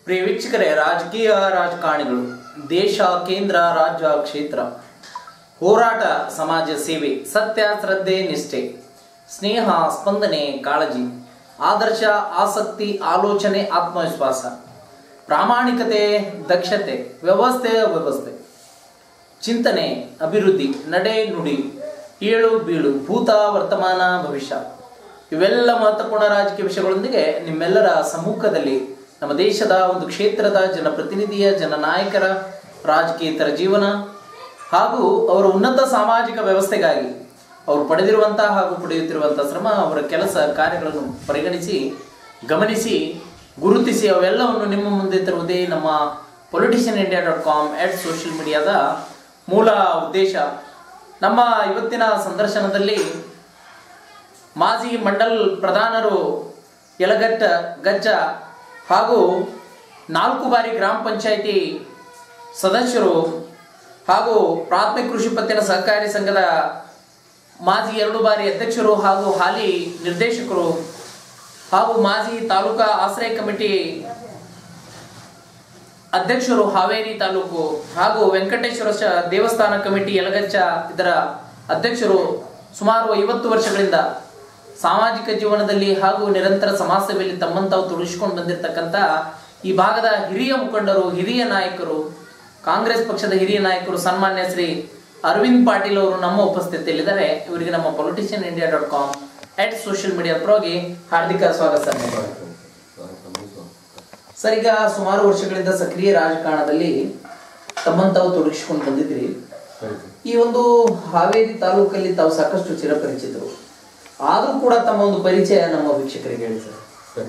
ಪ್ರಿಯ ವೀಕ್ಷಕರೇ ರಾಜಕೀಯ ರಾಜಕಾರಣಿಗಳು ದೇಶ ಕೇಂದ್ರ ರಾಜ್ಯ ಕ್ಷೇತ್ರ ಹೋರಾಟ ಸಮಾಜ ಸೇವೆ ಸತ್ಯ ಶ್ರದ್ಧೆ ನಿಷ್ಠೆ ಸ್ನೇಹ ಸ್ಪಂದನೆ ಕಾಳಜಿ ಆದರ್ಶ ಆಸಕ್ತಿ ಆಲೋಚನೆ ಆತ್ಮವಿಶ್ವಾಸ ಪ್ರಾಮಾಣಿಕತೆ ದಕ್ಷತೆ ವ್ಯವಸ್ಥೆ ವ್ಯವಸ್ಥೆ ಚಿಂತನೆ ಅಭಿವೃದ್ಧಿ ನಡೆ ನುಡಿ ಏಳು ಬೀಳು ಭೂತ ವರ್ತಮಾನ ಭವಿಷ್ಯ ಇವೆಲ್ಲ ಮಹತ್ವಪೂರ್ಣ ರಾಜಕೀಯ ವಿಷಯಗಳೊಂದಿಗೆ ನಿಮ್ಮೆಲ್ಲರ ಸಮ್ಮುಖದಲ್ಲಿ ನಮ್ಮ ದೇಶದ ಒಂದು ಕ್ಷೇತ್ರದ ಜನಪ್ರತಿನಿಧಿಯ ಜನನಾಯಕರ ರಾಜಕೀಯೇತರ ಜೀವನ ಹಾಗೂ ಅವರ ಉನ್ನತ ಸಾಮಾಜಿಕ ವ್ಯವಸ್ಥೆಗಾಗಿ ಅವರು ಪಡೆದಿರುವಂತಹ ಹಾಗೂ ಪಡೆಯುತ್ತಿರುವಂತಹ ಶ್ರಮ ಅವರ ಕೆಲಸ ಕಾರ್ಯಗಳನ್ನು ಪರಿಗಣಿಸಿ ಗಮನಿಸಿ ಗುರುತಿಸಿ ಅವೆಲ್ಲವನ್ನು ನಿಮ್ಮ ಮುಂದೆ ತರುವುದೇ ನಮ್ಮ politician India dot com at social ಮೀಡಿಯಾದ ಮೂಲ ಉದ್ದೇಶ ನಮ್ಮ ಇವತ್ತಿನ ಸಂದರ್ಶನದಲ್ಲಿ ಮಾಜಿ ಮಂಡಲ್ ಪ್ರಧಾನರು ಯಲಗಟ್ಟ ಗಜ್ಜ ಹಾಗೂ ನಾಲ್ಕು ಬಾರಿ ಗ್ರಾಮ ಪಂಚಾಯಿತಿ ಸದಸ್ಯರು ಹಾಗೂ ಪ್ರಾಥಮಿಕ ಕೃಷಿ ಪತ್ತಿನ ಸಹಕಾರಿ ಸಂಘದ ಮಾಜಿ ಎರಡು ಬಾರಿ ಅಧ್ಯಕ್ಷರು ಹಾಗೂ ಹಾಲಿ ನಿರ್ದೇಶಕರು ಹಾಗೂ ಮಾಜಿ ತಾಲೂಕಾ ಆಶ್ರಯ ಕಮಿಟಿ ಅಧ್ಯಕ್ಷರು ಹಾವೇರಿ ತಾಲೂಕು ಹಾಗೂ ವೆಂಕಟೇಶ್ವರ ಶ- ದೇವಸ್ಥಾನ ಕಮಿಟಿ ಯಲಗಚ್ಚ ಇದರ ಅಧ್ಯಕ್ಷರು ಸುಮಾರು ಐವತ್ತು ವರ್ಷಗಳಿಂದ ಸಾಮಾಜಿಕ ಜೀವನದಲ್ಲಿ ಹಾಗೂ ನಿರಂತರ ಸಮಾಜ ಸೇವೆಯಲ್ಲಿ ತಮ್ಮನ್ನು ತಾವು ತೊಡಗಿಸಿಕೊಂಡು ಬಂದಿರತಕ್ಕಂಥ ಈ ಭಾಗದ ಹಿರಿಯ ಮುಖಂಡರು ಹಿರಿಯ ನಾಯಕರು ಕಾಂಗ್ರೆಸ್ ಪಕ್ಷದ ಹಿರಿಯ ನಾಯಕರು ಸನ್ಮಾನ್ಯ ಶ್ರೀ ಅರವಿಂದ್ ಪಾಟೀಲ್ ಅವರು ನಮ್ಮ ಉಪಸ್ಥಿತಿಯಲ್ಲಿದ್ದಾರೆ ಇವರಿಗೆ ನಮ್ಮ politician India dot com at social media ಪರವಾಗಿ ಹಾರ್ದಿಕ ಸ್ವಾಗತ ಸರ್ ಸರ್ ಈಗ ಸುಮಾರು ವರ್ಷಗಳಿಂದ ಸಕ್ರಿಯ ರಾಜಕಾರಣದಲ್ಲಿ ತಮ್ಮನ್ನು ತಾವು ತೊಡಗಿಸಿಕೊಂಡು ಬಂದಿದ್ರಿ ಈ ಒಂದು ಹಾವೇರಿ ತಾಲೂಕಲ್ಲಿ ತಾವು ಸಾಕಷ್ಟು ಚಿರಪರಿಚಿತರು ಆದ್ರೂ ಕೂಡ ತಮ್ಮ ಒಂದು ಪರಿಚಯ ನಮ್ಮ ವೀಕ್ಷಕರಿಗೆ ಹೇಳಿ ಸರ್ ಸರಿ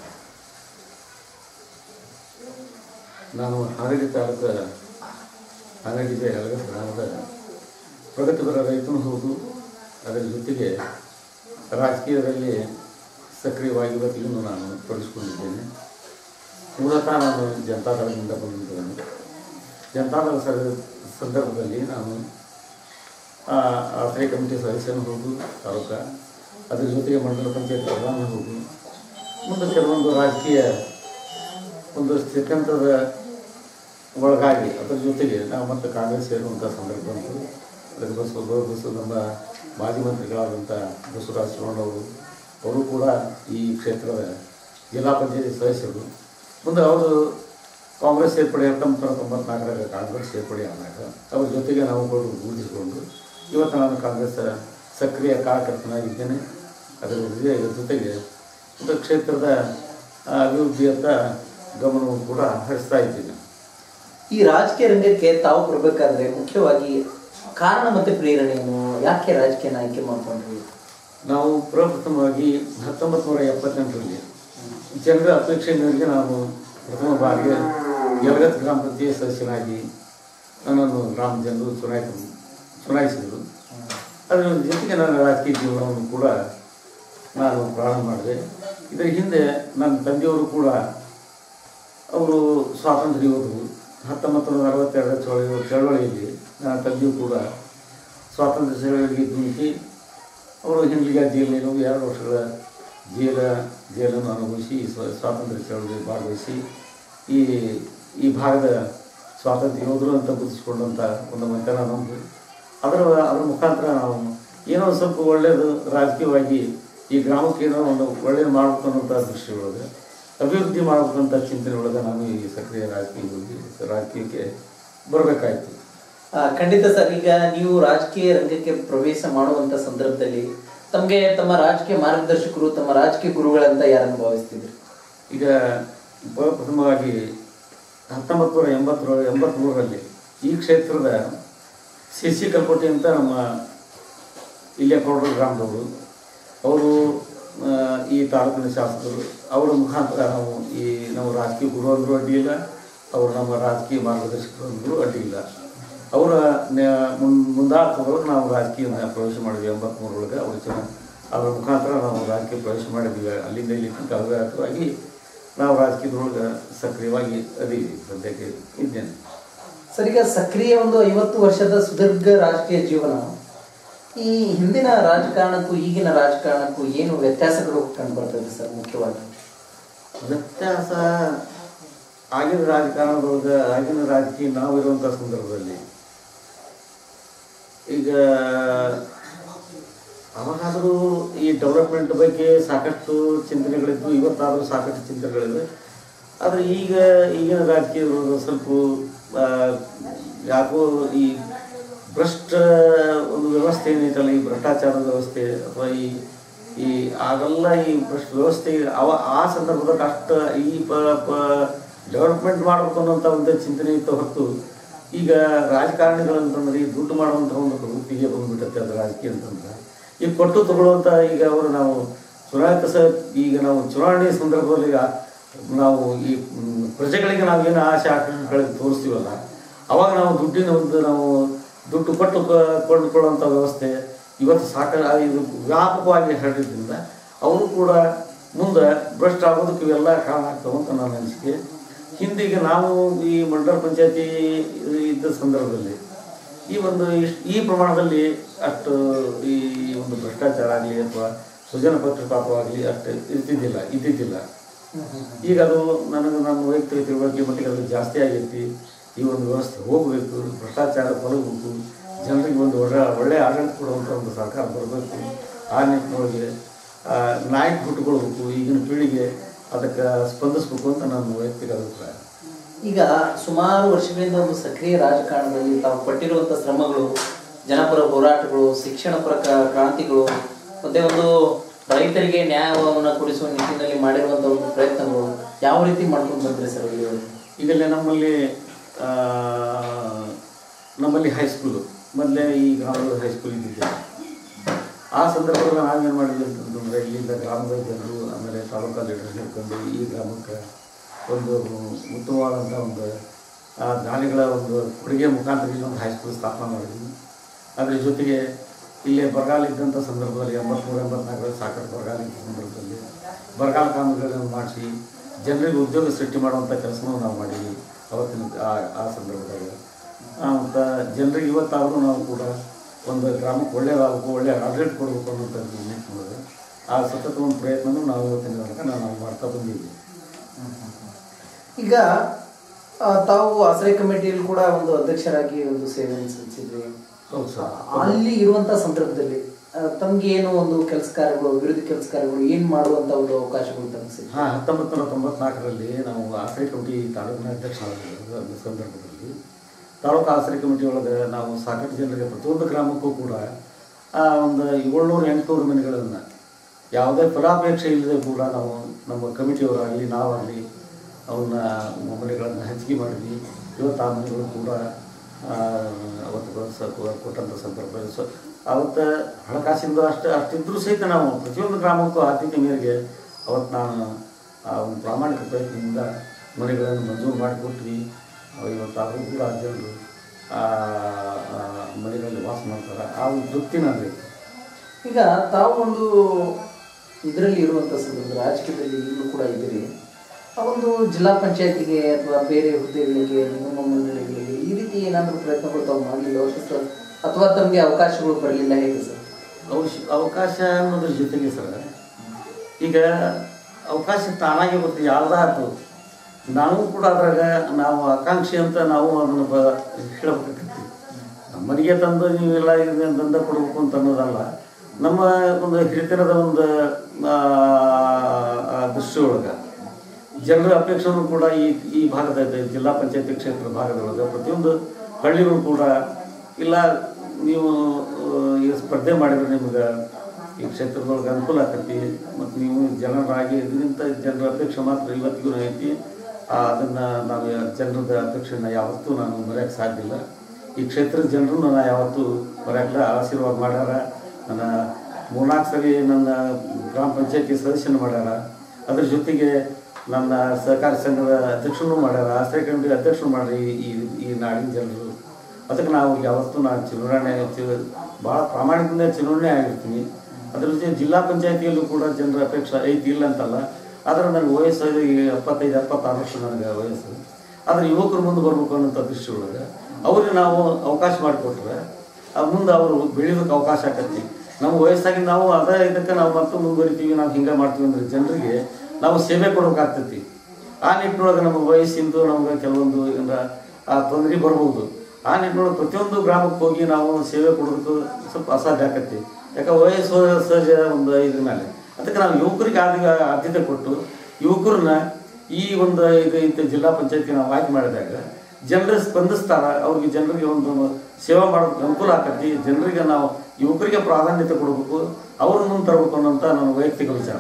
ನಾನು ಹಾವೇರಿ ತಾಲೂಕು ಹಾವೇರಿ ಜಿಲ್ಲೆ ಯಲಗ ಗ್ರಾಮದ ಪ್ರಗತಿಪರ ರೈತನು ಹೌದು ಅದರ ಜೊತೆಗೆ ರಾಜಕೀಯದಲ್ಲಿ ಸಕ್ರಿಯವಾಗಿ ಇವತ್ತಿಗೂ ನಾನು ತೊಡಗಿಸ್ಕೊಂಡಿದ್ದೇನೆ ಮೂಲತಃ ನಾನು ಜನತಾದಳದಿಂದ ಬಂದಿದ್ದೇನೆ ಜನತಾದಳ ಸ- ಸಂದರ್ಭದಲ್ಲಿ ನಾನು ಆ, ಆಶ್ರಯ ಕಮಿಟಿ ಸದಸ್ಯನು ಹೌದು ತಾಲೂಕ ಅದ್ರ ಜೊತೆಗೆ ಮಂಡಲ ಪಂಚಾಯತ್ ಪ್ರಧಾನ ಹೌದು ಮುಂದೆ ಕೆಲವೊಂದು ರಾಜಕೀಯ ಒಂದು ಸ್ಥಿತ್ಯಂತರದ ಒಳಗಾಗಿ ಅದರ ಜೊತೆಗೆ ನಾವು ಮತ್ತೆ ಕಾಂಗ್ರೆಸ್ ಸೇರುವಂಥ ಸಂದರ್ಭ ಬಂತು ಅದಕ್ಕೆ ಬಸವ ಬಸವ ನಮ್ಮ ಮಾಜಿ ಮಂತ್ರಿಗಳಾದಂಥ ಬಸವರಾಜ ಶಿವಣ್ಣವರು ಅವರು ಕೂಡ ಈ ಕ್ಷೇತ್ರದ ಜಿಲ್ಲಾ ಪಂಚಾಯತಿ ಸದಸ್ಯರು ಮುಂದೆ ಅವರು ಕಾಂಗ್ರೆಸ್ ಸೇರ್ಪಡೆ ಹತ್ತೊಂಬತ್ತು ನೂರ ತೊಂಬತ್ನಾಲ್ಕರಾಗ ಕಾಂಗ್ರೆಸ್ ಸೇರ್ಪಡೆ ಆದಾಗ ಅವ್ರ ಜೊತೆಗೆ ನಾವು ಗೂಡಿಸಿಕೊಂಡು ಇವತ್ತು ನಾನು ಕಾಂಗ್ರೆಸ್ ಸಕ್ರಿಯ ಕಾರ್ಯಕರ್ತನಾಗಿದ್ದೇನೆ ಅದರ ಜೊತೆ- ಜೊತೆಗೆ ಮತ್ತು ಕ್ಷೇತ್ರದ ಆ, ಅಭಿವೃದ್ಧಿಯತ್ತ ಗಮನವನ್ನು ಕೂಡ ಹರಿಸ್ತಾ ಇದ್ದೀನಿ ಈ ರಾಜಕೀಯ ರಂಗಕ್ಕೆ ತಾವು ಬರ್ಬೇಕಾದ್ರೆ ಮುಖ್ಯವಾಗಿ ಕಾರಣ ಮತ್ತೆ ಪ್ರೇರಣೆ ಏನು ಯಾಕೆ ರಾಜಕೀಯ ಆಯ್ಕೆ ಮಾಡ್ಕೊಂಡ್ರಿ ನಾವು ಪ್ರಪ್ರಥಮವಾಗಿ ಹತ್ತೊಂಬತ್ತು ನೂರ ಎಪ್ಪತ್ತೆಂಟರಲ್ಲಿ ಜನರ ಅಪೇಕ್ಷೆ ಮೇರೆಗೆ ನಾನು ಪ್ರಥಮ ಬಾರಿಗೆ ಯಲಗತ್ ಗ್ರಾಮ ಪಂಚಾಯತ್ ಸದಸ್ಯನಾಗಿ ನನ್ನನ್ನು ಗ್ರಾಮ ಜನರು ಚುನಾಯಿತ ಚುನಾಯಿಸಿದರು ಅದರ ಜೊತೆಗೆ ನನ್ನ ರಾಜಕೀಯ ಜೀವನವನ್ನು ಕೂಡ ನಾನು ಪ್ರಾರಂಭ ಮಾಡಿದೆ ಇದರ ಹಿಂದೆ ನನ್ನ ತಂದೆಯವರು ಕೂಡ ಅವರು ಸ್ವಾತಂತ್ರ್ಯ ಯೋಧರು ಹತ್ತೊಂಬತ್ತು ನೂರ ಅರವತ್ತೆರಡರ ಚಳವಳಿ ಚಳವಳಿಯಲ್ಲಿ ನನ್ನ ತಂದೆಯು ಕೂಡ ಸ್ವಾತಂತ್ರ್ಯ ಚಳವಳಿಗೆ ಧುಮುಕಿ ಅವರು ಹಿಂದಿಗ ಜೈಲಿನ ಎರಡು ವರ್ಷಗಳ ಜೈಲ ಜೈಲನ್ನು ಅನುಭವಿಸಿ ಸ್ವ ಸ್ವಾತಂತ್ರ್ಯ ಚಳವಳಿಯಲ್ಲಿ ಭಾಗವಹಿಸಿ ಈ ಈ ಭಾಗದ ಸ್ವಾತಂತ್ರ್ಯ ಯೋಧರು ಅಂತ ಗುರುತಿಸ್ಕೊಂಡಂಥ ಒಂದು ಮತನ ನಮ್ಮದು ಅದರ ಅದರ ಮುಖಾಂತರ ನಾವು ಏನೋ ಒಂದು ಸ್ವಲ್ಪ ಒಳ್ಳೆಯದು ರಾಜಕೀಯವಾಗಿ ಈ ಗ್ರಾಮಕ್ಕೆ ಏನೋ ಒಂದು ಒಳ್ಳೆಯದು ಮಾಡಬೇಕು ಅನ್ನೋಂಥ ದೃಷ್ಟಿಯೊಳಗೆ ಅಭಿವೃದ್ಧಿ ಮಾಡಬೇಕಂತ ಚಿಂತನೆ ಒಳಗೆ ನಾನು ಈ ಸಕ್ರಿಯ ರಾಜಕೀಯ ರಾಜಕೀಯಕ್ಕೆ ಬರಬೇಕಾಯಿತು ಆ, ಖಂಡಿತ ಸರ್ ಈಗ ನೀವು ರಾಜಕೀಯ ರಂಗಕ್ಕೆ ಪ್ರವೇಶ ಮಾಡುವಂತ ಸಂದರ್ಭದಲ್ಲಿ ತಮಗೆ ತಮ್ಮ ರಾಜಕೀಯ ಮಾರ್ಗದರ್ಶಕರು ತಮ್ಮ ರಾಜಕೀಯ ಗುರುಗಳಂತ ಯಾರನ್ನು ಭಾವಿಸ್ತಿದ್ರಿ ಈಗ ಪ್ರಥಮವಾಗಿ ಹತ್ತೊಂಬತ್ತು ನೂರ ಎಂಬತ್ತರ ಎಂಬತ್ತ್ಮೂರರಲ್ಲಿ ಈ ಕ್ಷೇತ್ರದ ಸಿ ಸಿ ಕಲ್ಕೋಟೆ ಅಂತ ನಮ್ಮ ಇಲ್ಲೇ ಕೌಡರ ಗ್ರಾಮದವರು ಅವರು ಆ, ಈ ತಾಲೂಕಿನ ಶಾಸಕರು ಅವರ ಮುಖಾಂತರ ನಾವು ಈ ನಮ್ಮ ರಾಜಕೀಯ ಗುರು ಅಂದರೂ ಅಡ್ಡಿ ಇಲ್ಲ ಅವರು ನಮ್ಮ ರಾಜಕೀಯ ಮಾರ್ಗದರ್ಶಕರು ಅಂದರೂ ಅಡ್ಡಿ ಇಲ್ಲ ಅವರ ನ- ಮುನ್ ಮುಂದಾಳತ್ವದೊಳಗೆ ನಾವು ರಾಜಕೀಯ ಪ್ರವೇಶ ಮಾಡಿದ್ವಿ ಎಂಬತ್ತ್ಮೂರೊಳಗೆ ಅವ್ರ ಜನ ಅವರ ಮುಖಾಂತರ ನಾವು ರಾಜಕೀಯ ಪ್ರವೇಶ ಮಾಡಿದ್ವಿ ಅಲ್ಲಿಂದ ಇಲ್ಲಿ ಕಲಗಾರವಾಗಿ ನಾವು ರಾಜಕೀಯದೊಳಗೆ ಸಕ್ರಿಯವಾಗಿ ಅದೀವಿ ಸದ್ಯಕ್ಕೆ ಇದ್ದೇನೆ ಸರ್ ಈಗ ಸಕ್ರಿಯ ಒಂದು ಐವತ್ತು ವರ್ಷದ ಸುದೀರ್ಘ ರಾಜಕೀಯ ಜೀವನ ಈ ಹಿಂದಿನ ರಾಜಕಾರಣಕ್ಕೂ ಈಗಿನ ರಾಜಕಾರಣಕ್ಕೂ ಏನು ವ್ಯತ್ಯಾಸಗಳು ಕಂಡು ಬರ್ತದೆ ಸರ್ ಮುಖ್ಯವಾಗಿ ವ್ಯತ್ಯಾಸ ಆಗಿನ ರಾಜಕಾರಣದೊಳಗೆ ಆಗಿನ ರಾಜಕೀಯ ನಾವು ಇರುವಂಥ ಸಂದರ್ಭದಲ್ಲಿ ಈಗ ಅವಾಗಾದರೂ ಈ ಡೆವಲಪ್ಮೆಂಟ್ ಬಗ್ಗೆ ಸಾಕಷ್ಟು ಚಿಂತನೆಗಳಿದ್ವು ಇವತ್ತಾದರೂ ಸಾಕಷ್ಟು ಚಿಂತನೆಗಳಿವೆ ಆದರೆ ಈಗ ಈಗಿನ ರಾಜಕೀಯದೊಳಗೆ ಸ್ವಲ್ಪ ಆ, ಯಾಕೋ ಈ ಭ್ರಷ್ಟ ಒಂದು ವ್ಯವಸ್ಥೆ ಏನೈತಲ್ಲ ಈ ಭ್ರಷ್ಟಾಚಾರದ ವ್ಯವಸ್ಥೆ ಅಥವಾ ಈ ಈ ಆಗೆಲ್ಲ ಈ ಭ್ರಷ್ಟ ವ್ಯವಸ್ಥೆ ಅವ ಆ ಸಂದರ್ಭದಾಗ ಅಷ್ಟು ಈ ಪ ಡೆವಲಪ್ಮೆಂಟ್ ಮಾಡಬೇಕು ಅನ್ನೋಂಥ ಒಂದು ಚಿಂತನೆ ಇತ್ತು ಹೊರತು ಈಗ ರಾಜಕಾರಣಿಗಳಂತಂದ್ರೆ ಈ ದುಡ್ಡು ಮಾಡುವಂಥ ಒಂದು ವೃತ್ತಿಗೆ ಬಂದ್ಬಿಟ್ಟೈತೆ ಅದು ರಾಜಕೀಯ ಅಂತಂದ್ರೆ ಈಗ ಕೊಟ್ಟು ತಗೊಳ್ಳುವಂಥ ಈಗ ಅವರು ನಾವು ಚುನಾಯಿತ ಸ ಈಗ ನಾವು ಚುನಾವಣೆ ಸಂದರ್ಭದಲ್ಲಿ ಈಗ ನಾವು ಈ ಮ್, ಪ್ರಜೆಗಳಿಗೆ ನಾವೇನು ಆಸೆ ಆಕಾಂಕ್ಷೆಗಳಿಗೆ ತೋರಿಸ್ತೀವಲ್ಲ ಅವಾಗ ನಾವು ದುಡ್ಡಿನ ಒಂದು ನಾವು ದುಡ್ಡು ಕೊಟ್ಟು ಕ- ಕೊಂಡುಕೊಳ್ಳುವಂಥ ವ್ಯವಸ್ಥೆ ಇವತ್ತು ಸಾಕ ಇದು ವ್ಯಾಪಕವಾಗಿ ಹರಡಿದ್ರಿಂದ ಅವರು ಕೂಡ ಮುಂದೆ ಭ್ರಷ್ಟ ಆಗೋದಕ್ಕೆ ಇವೆಲ್ಲ ಕಾರಣ ಆಗ್ತವೆ ಅಂತ ನನ್ನ ಅನಿಸಿಕೆ ಹಿಂದಿಗೆ ನಾವು ಈ ಮಂಡಲ ಪಂಚಾಯತಿ ಇದ್ದ ಸಂದರ್ಭದಲ್ಲಿ ಈ ಒಂದು ಇಶ್- ಈ ಪ್ರಮಾಣದಲ್ಲಿ ಅಷ್ಟು ಈ ಒಂದು ಭ್ರಷ್ಟಾಚಾರ ಆಗಲಿ ಅಥವಾ ಸುಜನ ಪಕ್ಷಪಾತವಾಗಲಿ ಅಷ್ಟು ಇರ್ತಿದ್ದಿಲ್ಲ ಇದ್ದಿದ್ದಿಲ್ಲ ಈಗ ಅದು ನನಗೆ ನನ್ನ ವೈಯಕ್ತಿಕ ತಿಳುವಳಿಕೆ ಮಟ್ಟಿಗೆ ಅದು ಜಾಸ್ತಿ ಆಗೈತಿ ಈ ಒಂದು ವ್ಯವಸ್ಥೆ ಹೋಗಬೇಕು ಭ್ರಷ್ಟಾಚಾರ ತೊಲಗಬೇಕು ಜನರಿಗೆ ಒಂದು ಒಳ್ಳೆ ಒಳ್ಳೆಯ ಆಡಳಿತ ಕೊಡುವಂಥ ಒಂದು ಸರ್ಕಾರ ಬರಬೇಕು ಆ ನಿಟ್ಟಿನೊಳಗೆ ಆ, ನಾಯಕ ಹುಟ್ಟುಕೊಳ್ಬೇಕು ಈಗಿನ ಪೀಳಿಗೆ ಅದಕ್ಕೆ ಸ್ಪಂದಿಸ್ಬೇಕು ಅಂತ ನನ್ನ ವೈಯಕ್ತಿಕ ಅಭಿಪ್ರಾಯ ಈಗ ಸುಮಾರು ವರ್ಷಗಳಿಂದ ಒಂದು ಸಕ್ರಿಯ ರಾಜಕಾರಣದಲ್ಲಿ ತಾವು ಪಟ್ಟಿರುವಂಥ ಶ್ರಮಗಳು ಜನಪರ ಹೋರಾಟಗಳು ಶಿಕ್ಷಣ ಪರ ಕ್ರ- ಕ್ರಾಂತಿಗಳು ಮತ್ತೆ ಒಂದು ರೈತರಿಗೆ ನ್ಯಾಯವನ್ನು ಕೊಡಿಸುವ ನಿಟ್ಟಿನಲ್ಲಿ ಮಾಡಿರುವಂಥ ಒಂದು ಪ್ರಯತ್ನಗಳು ಯಾವ ರೀತಿ ಮಾಡ್ಕೊಂಡು ಬಂದ್ರಿ ಸರ್ ಇಲ್ಲಿವರೆಗೆ? ಈಗಲೇ ನಮ್ಮಲ್ಲಿ ಆ, ನಮ್ಮಲ್ಲಿ ಹೈಸ್ಕೂಲು ಮೊದಲೇ ಈ ಗ್ರಾಮದ ಹೈಸ್ಕೂಲ್ ಇದ್ದಿದ್ದೆ ಆ ಸಂದರ್ಭದಲ್ಲಿ ನಾವೇನು ಮಾಡಿದ್ವಿ ಅಂತಂದ್ರೆ ಇಲ್ಲಿಂದ ಗ್ರಾಮದ ಜನರು ಆಮೇಲೆ ತಾಲೂಕಾ ಲೀಡರ್ ಹಿಡ್ಕೊಂಡು ಈ ಗ್ರಾಮಕ್ಕೆ ಒಂದು ಉತ್ತಮವಾದಂಥ ಒಂದು ಆ ದಾನಿಗಳ ಒಂದು ಕೊಡುಗೆ ಮುಖಾಂತರ ಇಲ್ಲಿ ಒಂದು ಹೈಸ್ಕೂಲ್ ಸ್ಥಾಪನೆ ಮಾಡಿದ್ವಿ ಅದ್ರ ಜೊತೆಗೆ ಇಲ್ಲೇ ಬರಗಾಲ ಇದ್ದಂಥ ಸಂದರ್ಭದಲ್ಲಿ ಎಂಬತ್ಮೂರು ಎಂಬತ್ನಾಲ್ಕರಲ್ಲಿ ಸಾಕಷ್ಟು ಬರಗಾಲ ಇದ್ದ ಸಂದರ್ಭದಲ್ಲಿ ಬರಗಾಲ ಕಾಮಗಾರಿಗಳನ್ನು ಮಾಡಿಸಿ ಜನರಿಗೆ ಉದ್ಯೋಗ ಸೃಷ್ಟಿ ಮಾಡುವಂಥ ಕೆಲಸನೂ ನಾವು ಮಾಡೀವಿ ಅವತ್ತಿನ ಆ ಆ ಸಂದರ್ಭದಾಗ ಮತ್ತು ಜನರಿಗೆ ಇವತ್ತಾದರೂ ನಾವು ಕೂಡ ಒಂದು ಗ್ರಾಮಕ್ಕೆ ಒಳ್ಳೆಯದಾಗಬೇಕು ಒಳ್ಳೆಯ ಆಡಳಿತ ಕೊಡಬೇಕು ಅನ್ನೋಂಥ ನಿಟ್ಟಿನೊಳಗೆ ಆ ಸತತ ಒಂದು ಪ್ರಯತ್ನನೂ ನಾವು ಇವತ್ತಿನ ತನಕ ನಾವು ಮಾಡ್ತಾ ಬಂದಿದ್ದೀವಿ ಈಗ ಆ, ತಾವು ಆಶ್ರಯ ಕಮಿಟಿಯಲ್ಲಿ ಕೂಡ ಒಂದು ಅಧ್ಯಕ್ಷರಾಗಿ ಒಂದು ಸೇವೆಯನ್ನು ಸಲ್ಲಿಸಿದ್ರಿ ಹೌದು ಸರ್ ಅಲ್ಲಿ ಇರುವಂತ ಸಂದರ್ಭದಲ್ಲಿ ಆ, ತಮ್ಗೆ ಏನು ಒಂದು ಕೆಲಸ ಕಾರ್ಯಗಳು ವಿರೋಧಿ ಕೆಲಸ ಕಾರ್ಯಗಳು ಏನ್ ಮಾಡುವಂತ ಒಂದು ಅವಕಾಶಗಳು ತಮಗೆ ಸಿಗ್ತವೆ? ಹಾಂ ಹತ್ತೊಂಬತ್ತು ನೂರ ತೊಂಬತ್ನಾಲ್ಕರಲ್ಲಿ ನಾವು ಆಶ್ರಯ ಕಮಿಟಿ ತಾಲೂಕಿನ ಅಧ್ಯಕ್ಷರಾಗಿದ್ದರು அந்த ಸಂದರ್ಭದಲ್ಲಿ ತಾಲೂಕು ಆಶ್ರಯ ಕಮಿಟಿ ಒಳಗೆ ನಾವು ಸಾಕಷ್ಟು ಜನರಿಗೆ ಪ್ರತಿಯೊಂದು ಗ್ರಾಮಕ್ಕೂ ಕೂಡ ಆ, ಒಂದು ಏಳ್ನೂರು ಎಂಟುನೂರು ಮನೆಗಳನ್ನು ಯಾವುದೇ ಫಲಾಪೇಕ್ಷೆ ಇಲ್ಲದೆ ಕೂಡ ನಾವು ನಮ್ಮ ಕಮಿಟಿಯವರಾಗಲಿ ನಾವಾಗಲಿ ಅವನ್ನ ಮನೆಗಳನ್ನು ಹಂಚಿಕೆ ಮಾಡಿದ್ವಿ ಇವತ್ತು ಆ ಮನೆಗಳು ಕೂಡ ಆ, ಅವತ್ತು ಬಳಸ ಕೊಟ್ಟಂಥ ಸಂದರ್ಭ ಸೊ ಅವತ್ತು ಹಣಕಾಸಿಂದ ಅಷ್ಟು ಅಷ್ಟಿದ್ರೂ ಸಹಿತ ನಾವು ಪ್ರತಿಯೊಂದು ಗ್ರಾಮಕ್ಕೂ ಆದ್ಯತೆ ಮೇರೆಗೆ ಅವತ್ತು ನಾನು ಆ ಒಂದು ಪ್ರಾಮಾಣಿಕ ಪ್ರಯತ್ನದಿಂದ ಮನೆಗಳನ್ನು ಮಂಜೂರು ಮಾಡಿಕೊಟ್ವಿ ಅವು ಇವತ್ತಾದರೂ ಕೂಡ ಆ ಜನರು ಆ ಆ ಮನೆಗಳಲ್ಲಿ ವಾಸ ಮಾಡ್ತಾರೆ ಆ ಒಂದು ತೃಪ್ತಿ ನನಗೆ ಈಗ ತಾವು ಒಂದು ಇದರಲ್ಲಿ ಇರುವಂತ ಸಂದರ್ಭ ರಾಜಕೀಯದಲ್ಲಿ ಈಗಲೂ ಕೂಡ ಇದ್ದೀರಿ ಆ ಒಂದು ಜಿಲ್ಲಾ ಪಂಚಾಯತಿಗೆ ಅಥವಾ ಬೇರೆ ಹುದ್ದೆಗಳಿಗೆ ನಿಗಮ ಮಂಡಳಿಗಳಿಗೆ ಈ ರೀತಿ ಏನಾದರೂ ಪ್ರಯತ್ನಗಳು ತಾವು ಮಾಡಲಿಲ್ಲ ಸರ್ ಅಥವಾ ತಮಗೆ ಅವಕಾಶಗಳು ಬರಲಿಲ್ಲ ಹೇಗೆ ಸರ್ ಅವಶ ಅವಕಾಶ ಅನ್ನೋದ್ರ ಜೊತೆಗೆ ಸರ್ ಈಗ ಅವಕಾಶ ತಾನಾಗೆ ಬರ್ತೀವಿ ಯಾವ್ದಾಯ್ತು ನಾವು ಕೂಡ ಅದ್ರಾಗ ನಾವು ಆಕಾಂಕ್ಷಿ ಅಂತ ನಾವು ಅದನ್ನು ಬ ಹೇಳಬೇಕಾಗ್ತೈತಿ ನಮ್ಮನಿಗೆ ತಂದು ನೀವೆಲ್ಲ ಇದನ್ನ ತಂದ ಕೊಡಬೇಕು ಅಂತ ಅನ್ನೋದಲ್ಲ ನಮ್ಮ ಒಂದು ಹಿರಿತನದ ಒಂದು ಆ, ಆ ದೃಷ್ಟಿಯೊಳಗೆ ಜನರ ಅಪೇಕ್ಷೆನೂ ಕೂಡ ಈ ಈ ಭಾಗದ ಜಿಲ್ಲಾ ಪಂಚಾಯತಿ ಕ್ಷೇತ್ರ ಭಾಗದೊಳಗೆ ಪ್ರತಿಯೊಂದು ಹಳ್ಳಿಗಳು ಕೂಡ ಇಲ್ಲ ನೀವು ಆ, ಈ ಸ್ಪರ್ಧೆ ಮಾಡಿದ್ರೆ ನಿಮ್ಗೆ ಈ ಕ್ಷೇತ್ರದೊಳಗೆ ಅನುಕೂಲ ಆಕತಿ ಮತ್ತು ನೀವು ಜನರಾಗಿ ಇದರಿಂದ ಜನರ ಅಪೇಕ್ಷೆ ಮಾತ್ರ ಇವತ್ತಿಗೂ ಐತಿ ಆ, ಅದನ್ನ ನಾವು ಜನರದ ಅಪೇಕ್ಷೆನ ಯಾವತ್ತೂ ನಾನು ಮರೆಯೋಕ್ಕೆ ಸಾಧ್ಯ ಇಲ್ಲ ಈ ಕ್ಷೇತ್ರದ ಜನರನ್ನು ನಾನು ಯಾವತ್ತೂ ಮರೆಯಲ್ಲ ಆಶೀರ್ವಾದ ಮಾಡ್ಯಾರ ನನ್ನ ಮೂರ್ನಾಲ್ಕು ಸರಿ ನನ್ನ ಗ್ರಾಮ ಪಂಚಾಯತಿ ಸದಸ್ಯನ ಮಾಡ್ಯಾರ ಅದ್ರ ಜೊತೆಗೆ ನನ್ನ ಸಹಕಾರಿ ಸಂಘದ ಅಧ್ಯಕ್ಷನೂ ಮಾಡ್ಯಾರ ಆಶ್ರಯ ಕಮಿಟಿ ಅಧ್ಯಕ್ಷರು ಮಾಡ್ರಿ ಈ ಈ ನಾಡಿನ ಜನರು ಅದಕ್ಕೆ ನಾವು ಯಾವತ್ತೂ ನಾನು ಚುನಾವಣೆ ಚು- ಭಾಳ ಪ್ರಾಮಾಣಿಕದಿಂದ ಚುನಾವಣೆ ಆಗಿರ್ತೀನಿ ಅದ್ರ ಜೊತೆ ಜಿಲ್ಲಾ ಪಂಚಾಯತಿಯಲ್ಲೂ ಕೂಡ ಜನರ ಅಪೇಕ್ಷೆ ಐತಿ ಇಲ್ಲ ಅಂತಲ್ಲ ಆದ್ರೆ ನನಗೆ ವಯಸ್ಸು ಈಗ ಎಪ್ಪತ್ತೈದು ಎಪ್ಪತ್ತಾರು ವರ್ಷ ನನಗೆ ವಯಸ್ಸು ಆದರೆ ಯುವಕರು ಮುಂದೆ ಬರ್ಬೇಕು ಅನ್ನೋಂಥ ದೃಷ್ಟಿ ಒಳಗೆ ಅವ್ರಿಗೆ ನಾವು ಅವಕಾಶ ಮಾಡಿಕೊಟ್ರೆ ಆ ಮುಂದೆ ಅವರು ಬೆಳೆಯೋದಕ್ಕೆ ಅವಕಾಶ ಆಕತಿ ನಮ್ಮ ವಯಸ್ಸಾಗಿ ನಾವು ಅದೇ ಇದಕ್ಕೆ ನಾವು ಮತ್ತೆ ಮುಂದುವರಿತೀವಿ ನಾವು ಹಿಂಗೆ ಮಾಡ್ತೀವಿ ಅಂದ್ರೆ ಜನರಿಗೆ ನಾವು ಸೇವೆ ಕೊಡಬೇಕಾಗ್ತೈತಿ ಆ ನಿಟ್ಟಿನೊಳಗೆ ನಮ್ಮ ವಯಸ್ಸಿಂದು ನಮ್ಗೆ ಕೆಲವೊಂದು ಏನಾರ ಆ ತೊಂದರೆ ಬರ್ಬೋದು ಆ ನಿಟ್ಟಿನೊಳಗೆ ಪ್ರತಿಯೊಂದು ಗ್ರಾಮಕ್ಕೆ ಹೋಗಿ ನಾವು ಸೇವೆ ಕೊಡೋದಕ್ಕೆ ಸ್ವಲ್ಪ ಅಸಾಧ್ಯ ಆಕತಿ ಯಾಕೆ ವಯಸ್ಸು ಸಹಜ ಒಂದು ಇದ್ರ ಮೇಲೆ ಅದಕ್ಕೆ ನಾವು ಯುವಕರಿಗೆ ಆದ್ಯ ಆದ್ಯತೆ ಕೊಟ್ಟು ಯುವಕರನ್ನ ಈ ಒಂದು ಇದು ಇದು ಜಿಲ್ಲಾ ಪಂಚಾಯತ್ಗೆ ನಾವು ಆಯ್ಕೆ ಮಾಡಿದಾಗ ಜನರು ಸ್ಪಂದಿಸ್ತಾರ ಅವ್ರಿಗೆ ಜನರಿಗೆ ಒಂದು ಸೇವಾ ಮಾಡೋದಕ್ಕೆ ಅನುಕೂಲ ಆಕತಿ ಜನರಿಗೆ ನಾವು ಯುವಕರಿಗೆ ಪ್ರಾಧಾನ್ಯತೆ ಕೊಡಬೇಕು ಅವ್ರನ್ನ ಮುಂದೆ ತರಬೇಕು ಅನ್ನೋಂಥ ನನ್ನ ವೈಯಕ್ತಿಕ ವಿಚಾರ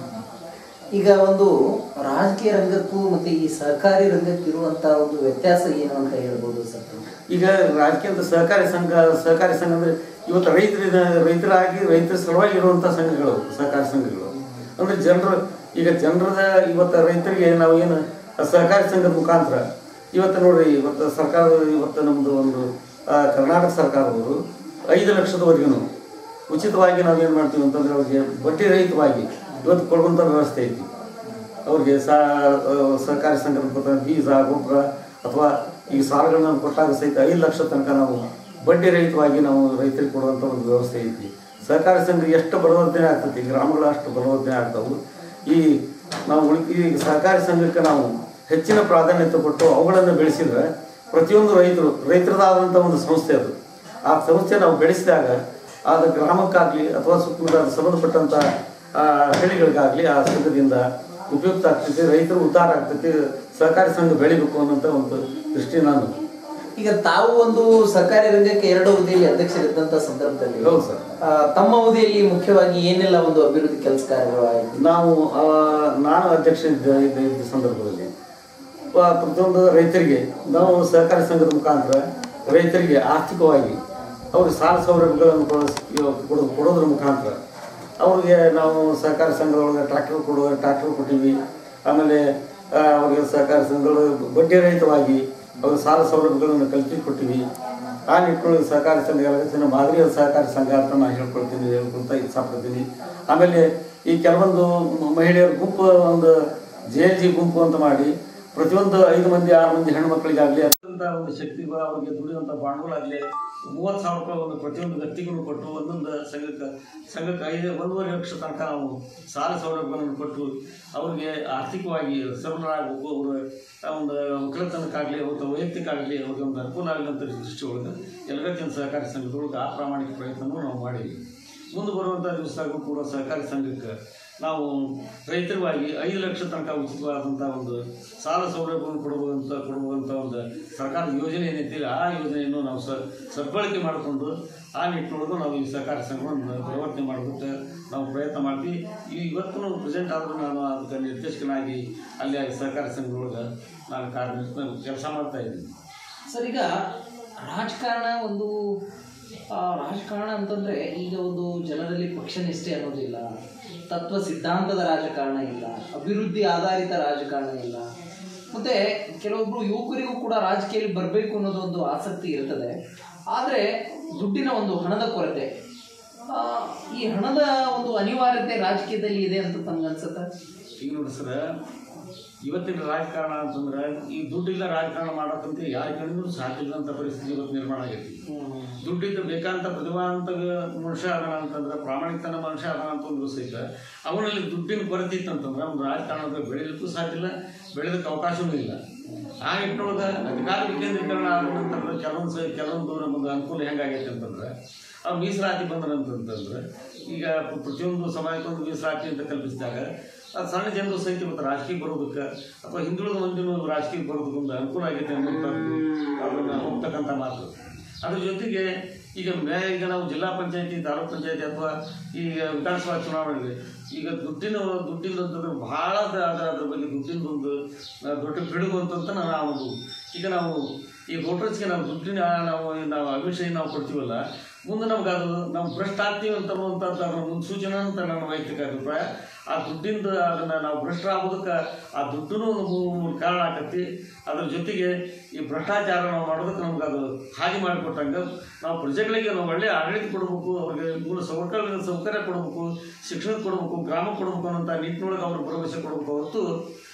ಈಗ ಒಂದು ರಾಜಕೀಯ ರಂಗಕ್ಕೂ ಮತ್ತೆ ಈ ಸಹಕಾರಿ ರಂಗಕ್ಕೆ ಇರುವಂತಹ ಒಂದು ವ್ಯತ್ಯಾಸ ಏನು ಅಂತ ಹೇಳ್ಬೋದು ಸರ್ ಈಗ ರಾಜಕೀಯದ ಸಹಕಾರಿ ಸಂಘ ಸಹಕಾರಿ ಸಂಘ ಅಂದ್ರೆ ಇವತ್ತು ರೈತರ ರೈತರಾಗಿ ರೈತರ ಸಲುವಾಗಿ ಇರುವಂಥ ಸಂಘಗಳು ಸಹಕಾರಿ ಸಂಘಗಳು ಅಂದ್ರೆ ಜನರು ಈಗ ಜನರದ ಇವತ್ತು ರೈತರಿಗೆ ನಾವು ಏನು ಸಹಕಾರಿ ಸಂಘದ ಮುಖಾಂತರ ಇವತ್ತು ನೋಡ್ರಿ ಇವತ್ತು ಸರ್ಕಾರ ಇವತ್ತು ನಮ್ಮದು ಒಂದು ಆ, ಕರ್ನಾಟಕ ಸರ್ಕಾರದವರು ಐದು ಲಕ್ಷದವರೆಗೂ ಉಚಿತವಾಗಿ ನಾವೇನು ಮಾಡ್ತೀವಿ ಅಂತಂದ್ರೆ ಅವ್ರಿಗೆ ಬಡ್ಡಿ ರಹಿತವಾಗಿ ಇವತ್ತು ಕೊಡುವಂಥ ವ್ಯವಸ್ಥೆ ಐತಿ ಅವ್ರಿಗೆ ಸಹ ಸಹಕಾರಿ ಸಂಘದ ಮುಖಾಂತರ ಬೀಜ ಗೊಬ್ಬರ ಅಥವಾ ಈ ಸಾಲಗಳನ್ನ ಕೊಟ್ಟಾಗ ಸಹಿತ ಐದು ಲಕ್ಷ ತನಕ ನಾವು ಬಡ್ಡಿ ರಹಿತವಾಗಿ ನಾವು ರೈತರಿಗೆ ಕೊಡುವಂಥ ಒಂದು ವ್ಯವಸ್ಥೆ ಐತಿ ಸಹಕಾರಿ ಸಂಘ ಎಷ್ಟು ಬಲವರ್ಧನೆ ಆಗ್ತೈತಿ ಗ್ರಾಮಗಳು ಅಷ್ಟು ಬಲವರ್ಧನೆ ಆಗ್ತಾವು ಈ ನಾವು ಉಳಿಕೆ ಈ ಸಹಕಾರಿ ಸಂಘಕ್ಕೆ ನಾವು ಹೆಚ್ಚಿನ ಪ್ರಾಧಾನ್ಯತೆ ಕೊಟ್ಟು ಅವುಗಳನ್ನು ಬೆಳೆಸಿದ್ರೆ ಪ್ರತಿಯೊಂದು ರೈತರು ರೈತರದಾದಂಥ ಒಂದು ಸಂಸ್ಥೆ ಅದು ಆ ಸಂಸ್ಥೆ ನಾವು ಬೆಳೆಸಿದಾಗ ಅದು ಗ್ರಾಮಕ್ಕಾಗಲಿ ಅಥವಾ ಸುತ್ತಮುತ್ತ ಅದು ಸಂಬಂಧಪಟ್ಟಂಥ ಆ, ಹಳ್ಳಿಗಳಿಗಾಗಲಿ ಆ ಸಂಘದಿಂದ ಉಪಯುಕ್ತ ಆಗ್ತೈತಿ ರೈತರು ಉದ್ಧಾರ ಆಗ್ತೈತಿ ಸಹಕಾರಿ ಸಂಘ ಬೆಳಿಬೇಕು ಅನ್ನೋಂಥ ಒಂದು ದೃಷ್ಟಿ ನಾನು ಈಗ ತಾವು ಒಂದು ಸಹಕಾರಿ ರಂಗಕ್ಕೆ ಎರಡು ಅವಧಿಯಲ್ಲಿ ಅಧ್ಯಕ್ಷರಿದ್ದಂತ ಸಂದರ್ಭದಲ್ಲಿ ಹೌದು ಸರ್ ಆ, ತಮ್ಮ ಅವಧಿಯಲ್ಲಿ ಮುಖ್ಯವಾಗಿ ಏನೆಲ್ಲ ಒಂದು ಅಭಿವೃದ್ಧಿ ಕೆಲಸ ಕಾರ್ಯಗಳು ಆಯಿತು ನಾವು ಆ, ನಾನು ಅಧ್ಯಕ್ಷ ಇದ್ದ ಇದ್ದ ಇದ್ದ ಸಂದರ್ಭದಲ್ಲಿ ಆ, ಪ್ರತಿಯೊಂದು ರೈತರಿಗೆ ನಾವು ಸಹಕಾರಿ ಸಂಘದ ಮುಖಾಂತರ ರೈತರಿಗೆ ಆರ್ಥಿಕವಾಗಿ ಅವ್ರಿಗೆ ಸಾಲ ಸೌಲಭ್ಯಗಳನ್ನು ಕೊಡೋ- ಕೊಡೋ ಕೊಡೋದ್ರ ಮುಖಾಂತರ ಅವ್ರಿಗೆ ನಾವು ಸಹಕಾರಿ ಸಂಘದೊಳಗೆ ಟ್ರ್ಯಾಕ್ಟರ್ ಕೊಡುವ ಟ್ರ್ಯಾಕ್ಟರ್ ಕೊಟ್ಟಿವಿ ಆಮೇಲೆ ಆ, ಅವ್ರಿಗೆ ಸಹಕಾರಿ ಸಂಘಗಳು ಬಡ್ಡಿ ರಹಿತವಾಗಿ ಅವ್ರಿಗೆ ಸಾಲ ಸೌಲಭ್ಯಗಳನ್ನು ಕಲ್ಪಿಸಿಕೊಟ್ಟಿವಿ ಆ ನಿಟ್ಟಿನೊಳಗೆ ಸಹಕಾರಿ ಸಂಘ ಎಲ್ಲ ಮಾದರಿಯ ಸಹಕಾರಿ ಸಂಘ ಅಂತ ನಾನು ಹೇಳ್ಕೊಳ್ತೀನಿ ಹೇಳ್ಕೊಳ್ತಾ ಇಷ್ಟಪಡ್ತೀನಿ ಆಮೇಲೆ ಈ ಕೆಲವೊಂದು ಮ- ಮಹಿಳೆಯರ ಗುಂಪು ಒಂದು ಜೆ ಎಲ್ ಜಿ ಗುಂಪು ಅಂತ ಮಾಡಿ ಪ್ರತಿಯೊಂದು ಐದು ಮಂದಿ ಆರು ಮಂದಿ ಹೆಣ್ಮಕ್ಳಿಗಾಗಲಿ ಅತ್ಯಂತ ಒಂದು ಶಕ್ತಿಗಳು ಅವರಿಗೆ ದುಡಿಯುವಂಥ ಬಾಂಡ್ಗಳಾಗಲಿ ಮೂವತ್ತು ಸಾವಿರ ರೂಪಾಯಿ ಒಂದು ಪ್ರತಿಯೊಂದು ವ್ಯಕ್ತಿಗೂ ಕೊಟ್ಟು ಒಂದೊಂದು ಸಂಘಕ್ಕೆ ಸಂಘಕ್ಕೆ ಐದು ಒಂದೂವರೆ ಲಕ್ಷ ತನಕ ನಾವು ಸಾಲ ಸೌಲಭ್ಯಗಳನ್ನು ಕೊಟ್ಟು ಅವ್ರಿಗೆ ಆರ್ಥಿಕವಾಗಿ ಸಬಲರಾಗಬೇಕು ಅವರು ಒಂದು ಒಕ್ಕಲತನಕ್ಕಾಗಲಿ ಅಥವಾ ವೈಯಕ್ತಿಕ ಆಗಲಿ ಅವ್ರಿಗೆ ಒಂದು ಅನುಕೂಲ ಆಗಲಿ ಅಂತ ದೃಷ್ಟಿ ಒಳಗೆ ಯಲಗತ್ತಿನ ಸಹಕಾರಿ ಸಂಘದೊಳಗೆ ಆ ಪ್ರಾಮಾಣಿಕ ಪ್ರಯತ್ನವೂ ನಾವು ಮಾಡೀವಿ ಮುಂದೆ ಬರುವಂಥ ದಿವಸದಾಗೂ ಕೂಡ ಸಹಕಾರಿ ಸಂಘಕ್ಕೆ ನಾವು ರೈತರವಾಗಿ ಐದು ಲಕ್ಷ ತನಕ ಉಚಿತವಾದಂಥ ಒಂದು ಸಾಲ ಸೌಲಭ್ಯವನ್ನು ಕೊಡುವಂಥ ಕೊಡುವಂಥ ಒಂದು ಸರ್ಕಾರದ ಯೋಜನೆ ಏನೈತಿ ಆ ಯೋಜನೆಯನ್ನು ನಾವು ಸ ಸದ್ಬಳಕೆ ಮಾಡಿಕೊಂಡು ಆ ನಿಟ್ಟಿನೊಳಗೂ ನಾವು ಈ ಸಹಕಾರಿ ಸಂಘವನ್ನು ಪರಿವರ್ತನೆ ಮಾಡೋದಕ್ಕೆ ನಾವು ಪ್ರಯತ್ನ ಮಾಡ್ತೀವಿ ಈ ಇವತ್ತು ಪ್ರೆಸೆಂಟ್ ಆದರೂ ನಾನು ಅದಕ್ಕೆ ನಿರ್ದೇಶಕನಾಗಿ ಅಲ್ಲಿ ಆ ಸಹಕಾರಿ ಸಂಘದೊಳಗೆ ನಾನು ಕಾರ್ಯ ಕೆಲಸ ಮಾಡ್ತಾ ಇದ್ದೀನಿ ಸರ್ ಈಗ ರಾಜಕಾರಣ ಒಂದು ಆ, ರಾಜಕಾರಣ ಅಂತಂದ್ರೆ ಈಗ ಒಂದು ಜನರಲ್ಲಿ ಪಕ್ಷ ನಿಷ್ಠೆ ಅನ್ನೋದಿಲ್ಲ ತತ್ವ ಸಿದ್ಧಾಂತದ ರಾಜಕಾರಣ ಇಲ್ಲ ಅಭಿವೃದ್ಧಿ ಆಧಾರಿತ ರಾಜಕಾರಣ ಇಲ್ಲ ಮತ್ತೆ ಕೆಲವೊಬ್ರು ಯುವಕರಿಗೂ ಕೂಡ ರಾಜಕೀಯದಲ್ಲಿ ಬರಬೇಕು ಅನ್ನೋದು ಒಂದು ಆಸಕ್ತಿ ಇರ್ತದೆ ಆದರೆ ದುಡ್ಡಿನ ಒಂದು ಹಣದ ಕೊರತೆ ಆ, ಈ ಹಣದ ಒಂದು ಅನಿವಾರ್ಯತೆ ರಾಜಕೀಯದಲ್ಲಿ ಇದೆ ಅಂತ ತಮ್ಗೆ ಅನ್ಸುತ್ತೆ ಈಗ ನೋಡಿ ಸರ್ ಇವತ್ತಿನ ರಾಜಕಾರಣ ಅಂತಂದ್ರೆ ಈ ದುಡ್ಡಿಲ್ಲ ರಾಜಕಾರಣ ಮಾಡೋಕ್ಕಂತ ಯಾರ ಕಡೆಗೂ ಸಾಧ್ಯ ಇಲ್ಲಂಥ ಪರಿಸ್ಥಿತಿ ಇವತ್ತು ನಿರ್ಮಾಣ ಆಗೈತಿ ದುಡ್ಡಿದ್ದು ಬೇಕಂತ ಪ್ರತಿಭಾವಂತ ಮನುಷ್ಯ ಅದಾನ ಅಂತಂದ್ರೆ ಪ್ರಾಮಾಣಿಕತನ ಮನುಷ್ಯ ಅದಾನ ಅಂತ ಒಂದು ಸಹಿತ ಅವನಲ್ಲಿ ದುಡ್ಡಿನ ಕೊರತೆ ಇತ್ತಂತಂದ್ರೆ ಒಂದು ರಾಜಕಾರಣದ ಬೆಳೀಲಿಕ್ಕೂ ಸಾಧ್ಯ ಇಲ್ಲ ಬೆಳೆದಕ್ಕೆ ಅವಕಾಶವೂ ಇಲ್ಲ ಆ ನಿಟ್ಟಿನೊಳಗೆ ಅಧಿಕಾರ ವಿಕೇಂದ್ರೀಕರಣ ಆದ ನಂತರ ಕೆಲವೊಂದು ಸ ಕೆಲವೊಂದು ನಮಗೆ ಅನುಕೂಲ ಹೆಂಗಾಗೈತೆ ಅಂತಂದ್ರೆ ಅವ್ರು ಮೀಸಲಾತಿ ಬಂದ್ರಂತಂತಂದ್ರೆ ಈಗ ಪ್ರ- ಪ್ರತಿಯೊಂದು ಸಮಾಜಕ್ಕೊಂದು ಮೀಸಲಾತಿ ಅಂತ ಕಲ್ಪಿಸಿದಾಗ ಅದು ಸಣ್ಣ ಜನರು ಸಹಿತ ಇವತ್ತು ರಾಜಕೀಯ ಬರೋದಕ್ಕೆ ಅಥವಾ ಹಿಂದುಳಿದ ಮಂದಿನೂ ರಾಜಕೀಯ ಬರೋದಕ್ಕೆ ಒಂದು ಅನುಕೂಲ ಆಗೈತೆ ಅನ್ನೋಂಥದ್ದು ಅದನ್ನು ಹೋಗ್ತಕ್ಕಂಥ ಮಾತು ಅದ್ರ ಜೊತೆಗೆ ಈಗ ಮೇ ಈಗ ನಾವು ಜಿಲ್ಲಾ ಪಂಚಾಯತಿ ತಾಲೂಕ್ ಪಂಚಾಯತಿ ಅಥವಾ ಈಗ ವಿಧಾನಸಭಾ ಚುನಾವಣೆಗೆ ಈಗ ದುಡ್ಡಿನ ದುಡ್ಡಿನ ಅಂತಂದ್ರೆ ಭಾಳ ಅದ- ಅದ- ಅದ್ರ ಬಗ್ಗೆ ದುಡ್ಡಿನ ಒಂದು ಆ, ದೊಡ್ಡ ಪಿಡುಗು ಅಂತಂತ ನಾವು ಈಗ ನಾವು ಈ ವೋಟರ್ಸ್ಗೆ ನಾವು ದುಡ್ಡಿನ ನಾವು ನಾವು ಅಭಿಷೇಕ ನಾವು ಕೊಡ್ತೀವಲ್ಲ ಮುಂದೆ ನಮ್ಗೆ ಅದು ನಾವು ಭ್ರಷ್ಟ ಆಗ್ತೀವಿ ಅಂತ ಅನ್ನುವಂಥದ್ದು ಅದರ ಮುನ್ಸೂಚನೆ ಅಂತ ನನ್ನ ವೈಯಕ್ತಿಕ ಅಭಿಪ್ರಾಯ ಆ ದುಡ್ಡಿಂದ ಅದನ್ನು ನಾವು ಭ್ರಷ್ಟರಾಗೋದಕ್ಕೆ ಆ ದುಡ್ಡು ಒಂದು ಮೂ- ಕಾರಣ ಆಕತಿ ಅದ್ರ ಜೊತೆಗೆ ಈ ಭ್ರಷ್ಟಾಚಾರ ನಾವು ಮಾಡೋದಕ್ಕೆ ನಮ್ಗೆ ಅದು ಹಾಗೆ ಮಾಡಿಕೊಟ್ಟಂಗೆ ನಾವು ಪ್ರಜೆಗಳಿಗೆ ನಾವು ಒಳ್ಳೆಯ ಆಡಳಿತ ಕೊಡಬೇಕು ಅವ್ರಿಗೆ ಮೂಲ ಸೌಕರ್ಯ ಸೌಕರ್ಯ ಕೊಡಬೇಕು ಶಿಕ್ಷಣ ಕೊಡಬೇಕು ಗ್ರಾಮ ಕೊಡಬೇಕು ಅನ್ನೋಂಥ ನಿಟ್ಟಿನೊಳಗೆ ಅವ್ರಿಗೆ ಭರವಸೆ ಕೊಡಬೇಕು ಹೊರತು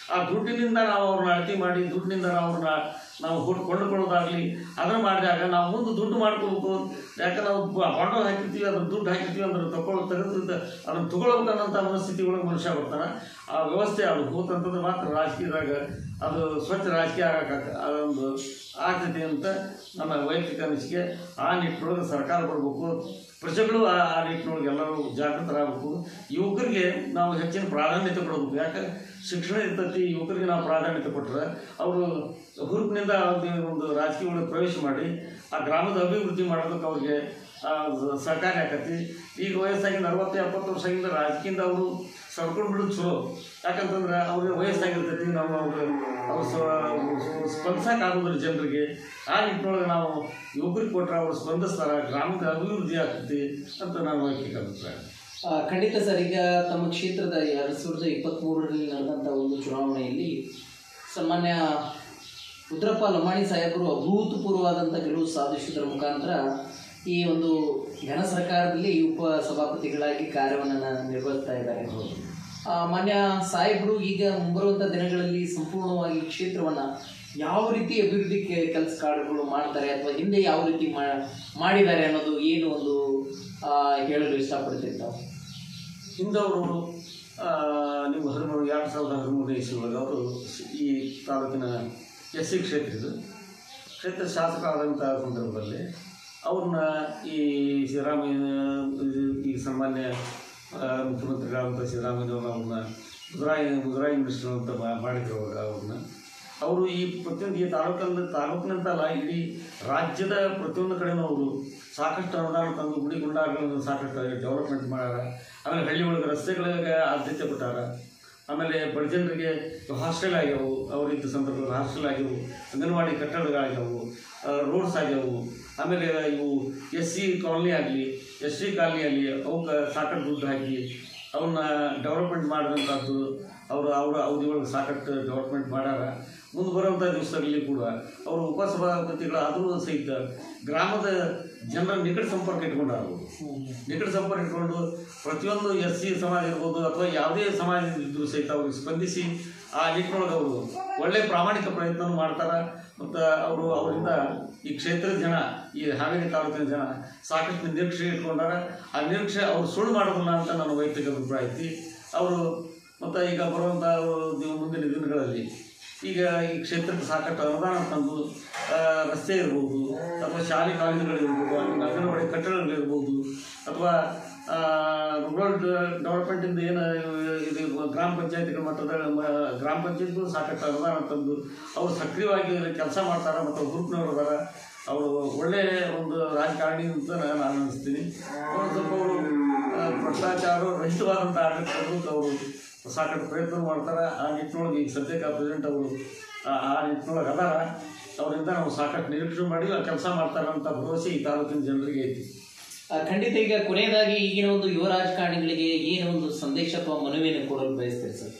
ಆ ದುಡ್ಡಿನಿಂದ ನಾವು ಅವ್ರನ್ನ ಅಳತೆ ಮಾಡಿ ದುಡ್ಡಿನಿಂದ ನಾವು ಅವ್ರನ್ನ ನಾವು ಹುಡ್ ಕೊಂಡುಕೊಳ್ಳೋದಾಗಲಿ ಅದನ್ನು ಮಾಡಿದಾಗ ನಾವು ಮುಂದೆ ದುಡ್ಡು ಮಾಡ್ಕೋಬೇಕು ಯಾಕಂದ್ರೆ ನಾವು ಬಾಂಡ್ ಹಾಕಿರ್ತೀವಿ ಅದ್ರ ದುಡ್ಡು ಹಾಕಿರ್ತೀವಿ ಅಂದ್ರೆ ತಗೊಳ್ಳೋ ತೆಗೆದು ಅದನ್ನು ತಗೊಳ್ಬೇಕನ್ನೋಂಥ ಮನಸ್ಥಿತಿ ಒಳಗೆ ಮನುಷ್ಯ ಬರ್ತಾನೆ ಆ ವ್ಯವಸ್ಥೆ ಅದು ಹೋತಂತಂದ್ರೆ ಮಾತ್ರ ರಾಜಕೀಯದಾಗ ಅದು ಸ್ವಚ್ಛ ರಾಜಕೀಯ ಆಗಕ್ಕೆ ಅದೊಂದು ಆಗ್ತೈತಿ ಅಂತ ನನ್ನ ವೈಯಕ್ತಿಕ ಅನಿಸಿಕೆ ಆ ನಿಟ್ಟಿನೊಳಗೆ ಸರ್ಕಾರ ಬರಬೇಕು ಪ್ರಜೆಗಳು ಆ ಆ ನಿಟ್ಟಿನೊಳಗೆ ಎಲ್ಲರೂ ಜಾಗೃತರಾಗಬೇಕು ಯುವಕರಿಗೆ ನಾವು ಹೆಚ್ಚಿನ ಪ್ರಾಧಾನ್ಯತೆ ಕೊಡಬೇಕು ಯಾಕೆ ಶಿಕ್ಷಣ ಇರ್ತೈತಿ ಯುವಕರಿಗೆ ನಾವು ಪ್ರಾಧಾನ್ಯತೆ ಕೊಟ್ಟರೆ ಅವರು ಹುರುಪಿನಿಂದ ಒಂದು ಒಂದು ರಾಜಕೀಯ ಒಳಗೆ ಪ್ರವೇಶ ಮಾಡಿ ಆ ಗ್ರಾಮದ ಅಭಿವೃದ್ಧಿ ಮಾಡೋದಕ್ಕೆ ಅವ್ರಿಗೆ ಆ, ಸಹಕಾರಿ ಆಕತಿ ಈಗ ವಯಸ್ಸಾಗಿಂದ ಅರವತ್ತು ಎಪ್ಪತ್ತು ವರ್ಷ ಆಗಿಂದ ರಾಜಕೀಯದಿಂದ ಅವರು ಸರ್ಕೊಂಡು ಬಿಡೋದು ಚಲೋ ಯಾಕಂತಂದ್ರೆ ಅವ್ರಿಗೆ ವಯಸ್ಸಾಗಿರ್ತೈತಿ ನಾವು ಅವ್ರಿಗೆ ಅವ್ರು ಸ್ಪಂದಿಸೋಕ್ಕಾಗೋದಿಲ್ಲ ಜನರಿಗೆ ಆ ನಿಟ್ಟಿನೊಳಗೆ ನಾವು ಯುವಕರಿಗೆ ಕೊಟ್ಟರೆ ಅವ್ರು ಸ್ಪಂದಿಸ್ತಾರೆ ಗ್ರಾಮದ ಅಭಿವೃದ್ಧಿ ಆಗ್ತೈತಿ ಅಂತ ನಾನು ವೈಯಕ್ತಿಕ ಅಭಿಪ್ರಾಯ ಆ, ಖಂಡಿತ ಸರ್ ಈಗ ತಮ್ಮ ಕ್ಷೇತ್ರದ ಎರಡು ಸಾವಿರದ ಇಪ್ಪತ್ತ್ಮೂರರಲ್ಲಿ ನಡೆದಂಥ ಒಂದು ಚುನಾವಣೆಯಲ್ಲಿ ಸನ್ಮಾನ್ಯ ರುದ್ರಪ್ಪ ಲಮಾಣಿ ಸಾಹೇಬರು ಅಭೂತಪೂರ್ವವಾದಂಥ ಗೆಲುವು ಸಾಧಿಸುವುದರ ಮುಖಾಂತರ ಈ ಒಂದು ಘನ ಸರ್ಕಾರದಲ್ಲಿ ಉಪ ಸಭಾಪತಿಗಳಾಗಿ ಕಾರ್ಯವನ್ನು ನಿರ್ವಹಿಸ್ತಾ ಇದ್ದಾರೆ ಆ, ಮಾನ್ಯ ಸಾಹೇಬರು ಈಗ ಮುಂಬರುವಂಥ ದಿನಗಳಲ್ಲಿ ಸಂಪೂರ್ಣವಾಗಿ ಕ್ಷೇತ್ರವನ್ನು ಯಾವ ರೀತಿ ಅಭಿವೃದ್ಧಿ ಕೆಲಸ ಕಾರ್ಯಗಳು ಮಾಡ್ತಾರೆ ಅಥವಾ ಹಿಂದೆ ಯಾವ ರೀತಿ ಮಾ- ಮಾಡಿದ್ದಾರೆ ಅನ್ನೋದು ಏನು ಒಂದು ಆ, ಹೇಳಲು ಇಷ್ಟಪಡ್ತೀವಿ ತಾವು ಹಿಂದವರು ನೀವು ಹದಿಮೂರು ಎರಡು ಸಾವಿರದ ಹದಿಮೂರನೇ ಇಸ್ವಿಯೊಳಗೆ ಅವರು ಈ ತಾಲೂಕಿನ ಎಸ್ ಸಿ ಕ್ಷೇತ್ರ ಇದು ಕ್ಷೇತ್ರ ಶಾಸಕ ಆದಂಥ ಸಂದರ್ಭದಲ್ಲಿ ಅವ್ರನ್ನ ಈ ಸಿದ್ದರಾಮಯ್ಯ ಈ ಸಾಮಾನ್ಯ ಆ, ಮುಖ್ಯಮಂತ್ರಿಗಳಾದಂಥ ಸಿದ್ದರಾಮಯ್ಯವ್ರನ್ನ ಅವ್ರನ್ನ ಮುಜರಾಯಿ ಮುಜರಾಯಿ ಮಿನಿಸ್ಟರ್ ಅಂತ ಮಾ- ಮಾಡಿದ್ರು ಅವಾಗ ಅವ್ರನ್ನ ಅವರು ಈ ಪ್ರತಿಯೊಂದು ಈ ತಾಲೂಕಲ್ಲಿ ತಾಲೂಕಿನಂತಲ್ಲ ಇಡೀ ರಾಜ್ಯದ ಪ್ರತಿಯೊಂದು ಕಡೆನೂ ಅವರು ಸಾಕಷ್ಟು ಅನುದಾನ ತಂದು ಗುಡಿ ಗುಂಡಾರಗಳನ್ನು ಸಾಕಷ್ಟು ಡೆವಲಪ್ಮೆಂಟ್ ಮಾಡ್ಯಾರ ಆಮೇಲೆ ಹಳ್ಳಿ ಒಳಗೆ ರಸ್ತೆಗಳಿಗೆ ಆದ್ಯತೆ ಕೊಟ್ಟಾರ ಆಮೇಲೆ ಬಡ ಜನರಿಗೆ ಹಾಸ್ಟೆಲ್ ಆಗ್ಯಾವು ಅವರಿದ್ದ ಸಂದರ್ಭದಲ್ಲಿ ಹಾಸ್ಟೆಲ್ ಆಗ್ಯಾವು ಅಂಗನವಾಡಿ ಕಟ್ಟಡಗಳಾಗ್ಯಾವು ರೋಡ್ಸ್ ಆಗ್ಯಾವು ಆಮೇಲೆ ಇವು ಎಸ್ ಸಿ ಕಾಲನಿ ಆಗಲಿ ಎಸ್ ಸಿ ಕಾಲನಿ ಆಗಲಿ ಅವಕ್ಕೆ ಸಾಕಷ್ಟು ದುಡ್ಡು ಹಾಕಿ ಅವನ್ನ ಡೆವಲಪ್ಮೆಂಟ್ ಮಾಡಿದಂಥದ್ದು ಅವರು ಅವರ ಅವಧಿಯೊಳಗೆ ಸಾಕಷ್ಟು ಡೆವಲಪ್ಮೆಂಟ್ ಮಾಡ್ಯಾರ ಮುಂದೆ ಬರುವಂಥ ದಿವಸದಲ್ಲಿ ಕೂಡ ಅವರು ಉಪಸಭಾಪತಿಗಳಾದರೂ ಸಹಿತ ಗ್ರಾಮದ ಜನರ ನಿಕಟ ಸಂಪರ್ಕ ಇಟ್ಕೊಂಡಾರ ಅವರು ನಿಕಟ ಸಂಪರ್ಕ ಇಟ್ಕೊಂಡು ಪ್ರತಿಯೊಂದು ಎಸ್ ಸಿ ಸಮಾಜ ಇರ್ಬೋದು ಅಥವಾ ಯಾವುದೇ ಸಮಾಜ ಇದ್ದರೂ ಸಹಿತ ಅವ್ರಿಗೆ ಸ್ಪಂದಿಸಿ ಆ ನಿಟ್ಟಿನೊಳಗೆ ಅವರು ಒಳ್ಳೆ ಪ್ರಾಮಾಣಿಕ ಪ್ರಯತ್ನ ಮಾಡ್ತಾರೆ ಮತ್ತು ಅವರು ಅವರಿಂದ ಈ ಕ್ಷೇತ್ರದ ಜನ ಈ ಹಾವೇರಿ ತಾಲೂಕಿನ ಜನ ಸಾಕಷ್ಟು ನಿರೀಕ್ಷೆ ಇಟ್ಕೊಂಡಾರ ಆ ನಿರೀಕ್ಷೆ ಅವ್ರು ಸುಳ್ಳು ಮಾಡೋದಿಲ್ಲ ಅಂತ ನನ್ನ ವೈಯಕ್ತಿಕ ಅಭಿಪ್ರಾಯ ಐತಿ ಅವರು ಮತ್ತು ಈಗ ಬರುವಂಥ ಮುಂದಿನ ದಿನಗಳಲ್ಲಿ ಈಗ ಈ ಕ್ಷೇತ್ರಕ್ಕೆ ಸಾಕಷ್ಟು ಅನುದಾನ ತಂದು ಆ, ರಸ್ತೆ ಇರ್ಬೋದು ಅಥವಾ ಶಾಲೆ ಕಾಲೇಜುಗಳಿರ್ಬೋದು ಅಲ್ಲಿ ಅಂಗನವಾಡಿ ಕಟ್ಟಡಗಳಿರ್ಬೋದು ಅಥವಾ ರೂರಲ್ ಡೆವಲಪ್ಮೆಂಟಿಂದ ಏನು ಇದು ಗ್ರಾಮ ಪಂಚಾಯತಿಗಳ ಮಟ್ಟದ ಮ- ಗ್ರಾಮ ಪಂಚಾಯತ್ಗೂ ಸಾಕಷ್ಟು ಅನುದಾನ ತಂದು ಅವರು ಸಕ್ರಿಯವಾಗಿ ಕೆಲಸ ಮಾಡ್ತಾರೆ ಮತ್ತು ಗ್ರೂಪ್ನವ್ರು ಅದಾರ ಅವರು ಒಳ್ಳೆ ಒಂದು ರಾಜಕಾರಣಿ ಅಂತ ನಾನು ಅನ್ನಿಸ್ತೀನಿ ಅವರು ಸ್ವಲ್ಪ ಅವರು ಆ, ಭ್ರಷ್ಟಾಚಾರ ರಹಿತವಾದಂಥ ಆಡಳಿತ ಕೊಡೋದಕ್ಕೆ ಅವರು ಸಾಕಷ್ಟು ಪ್ರಯತ್ನ ಮಾಡ್ತಾರೆ ಆ ನಿಟ್ಟಿನೊಳಗೆ ಈಗ ಸದ್ಯಕ್ಕೆ ಪ್ರೆಸಿಡೆಂಟ್ ಅವರು ಆ- ಆ ನಿಟ್ಟಿನೊಳಗೆ ಅದಾರ ಅವರಿಂದ ನಾವು ಸಾಕಷ್ಟು ನಿರೀಕ್ಷೆ ಮಾಡಿ ಕೆಲಸ ಮಾಡ್ತಾರೆ ಅಂತ ಭರವಸೆ ಈ ತಾಲೂಕಿನ ಜನರಿಗೆ ಐತಿ ಆ, ಖಂಡಿತ ಈಗ ಕೊನೆಯದಾಗಿ ಈಗಿನ ಒಂದು ಯುವ ರಾಜಕಾರಣಿಗಳಿಗೆ ಏನು ಒಂದು ಸಂದೇಶ ಅಥವಾ ಮನವಿಯನ್ನು ಕೊಡಲು ಬಯಸ್ತೀರಿ ಸರ್